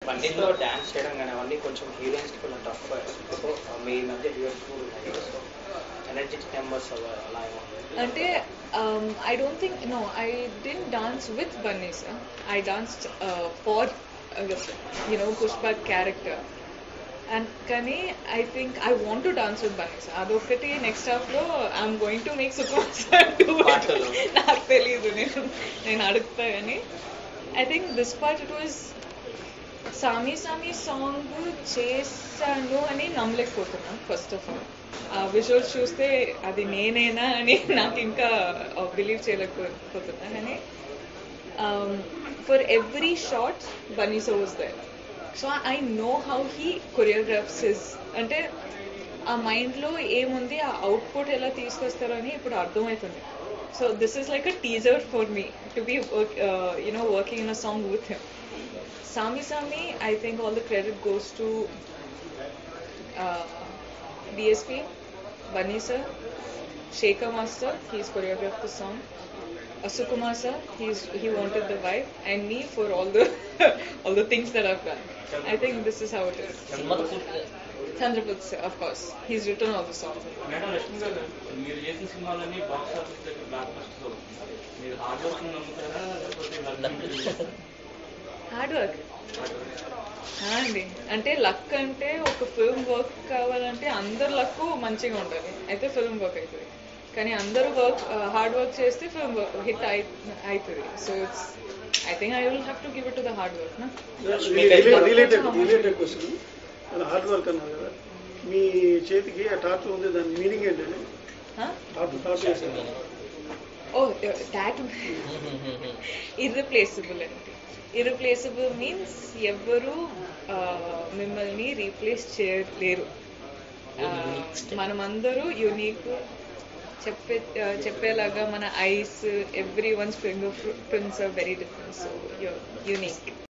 బండితో డాన్స్ చేయడం కానీ అవన్నీ కొంచెం హీరోయిన్స్ కొంచెం టఫ్ సో మీ మధ్య హీరోయిన్స్ కూడా సో ఎనర్జెటిక్ మెంబర్స్ అలా ఏమో అంటే I don't think no I didn't dance with Bunny sir I danced for you know Pushpa character and కానీ I think I want to dance with Bunny sir అదొకటి నెక్స్ట్ హాఫ్లో I'm going to make Sukumar sir do పాటలు. నాకు తెలియదు నేను నేను అడుగుతా కానీ I think this part it was Saami Saami song చేశాను అని నమ్మలేకపోతున్నాను ఫస్ట్ ఆఫ్ ఆల్ ఆ విజువల్స్ చూస్తే అది నేనేనా అని నాకు ఇంకా బిలీవ్ చేయలేకపోతున్నా కానీ for every shot Bunny so was there so I know how he choreographs his అంటే ఆ మైండ్లో ఏముంది ఆ అవుట్పుట్ ఎలా తీసుకొస్తారని ఇప్పుడు అర్థమవుతుంది so this is like a teaser for me to be work you know working in a song with him Sami Sami, I think all the credit goes to uh, DSP, Bunny sir, Shekhar Master, he's choreographed the song. Asukumar sir, he's he wanted the vibe, and me for all the all the things that I've done. I think this is how it is. సినిమాతో పూర్తిగా Chandraput sir, of course, he's written all the songs. Madam Lakshmi garu మీరు చేసిన సినిమాలన్నీ box office దగ్గర blockbusters అవుతుంది మీరు hard work నమ్ముతారా లేకపోతే హార్డ్ వర్క్ అండి అంటే లక్ అంటే ఒక ఫిల్మ్ వర్క్ కావాలంటే అందరు లక్ మంచిగా ఉండాలి అయితే ఫిల్మ్ వర్క్ అవుతుంది కానీ అందరూ వర్క్ హార్డ్ వర్క్ చేస్తే ఫిల్మ్ వర్క్ హిట్ అవుతుంది so it's I think I will have to give it to the hard work నా రిలేటెడ్ రిలేటెడ్ క్వశ్చన్ మన హార్డ్ వర్క్ అన్నారు కదా మీ చేతికి ఆ టాటూ ఉంది దాని మీనింగ్ ఏంటండి టాటూ టాటూ వేసారు ఓ దాట్ ఇర్రిప్లేసబుల్ అంటే ఇర్రిప్లేసబుల్ మీన్స్ ఎవ్వరు మిమ్మల్ని రీప్లేస్ చేయలేరు మనమందరూ యునీక్ చెప్పే uh, చెప్పేలాగా మన eyes everyone's fingerprints are very different so unique